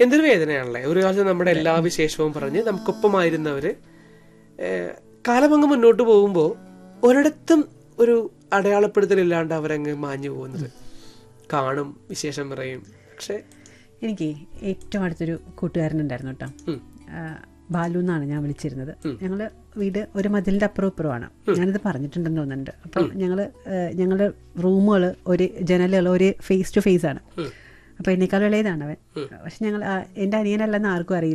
എന്തൊരു വേദനയാണല്ലേ ഒരു കാലത്ത് നമ്മുടെ എല്ലാ വിശേഷവും പറഞ്ഞ് നമുക്കൊപ്പമായിരുന്നവര് ഏഹ്, കാലമങ്ങ് മുന്നോട്ട് പോകുമ്പോൾ ഒരിടത്തും ഒരു അടയാളപ്പെടുത്തലില്ലാണ്ട് അവരങ്ങ് മാഞ്ഞു പോകുന്നത് കാണും വിശേഷം പറയും പക്ഷെ എനിക്ക് ഏറ്റവും അടുത്തൊരു കൂട്ടുകാരനുണ്ടായിരുന്നു കേട്ടോ ആ, ബാലു എന്നാണ് ഞാൻ വിളിച്ചിരുന്നത് ഞങ്ങൾ വീട് ഒരു മതിലിൻ്റെ അപ്പുറം ഇപ്പുറമാണ് ഞാനിത് പറഞ്ഞിട്ടുണ്ടെന്ന് തോന്നുന്നുണ്ട് അപ്പം ഞങ്ങൾ ഞങ്ങളുടെ റൂമുകൾ ഒരു ജനലുകൾ ഒരു ഫേസ് ടു ഫേസ് ആണ് അപ്പോൾ എന്നേക്കാൾ ഇളയതാണ് അവൻ പക്ഷെ ഞങ്ങൾ ആ, എൻ്റെ അനിയനല്ലെന്ന് ആർക്കും അറിയില്ല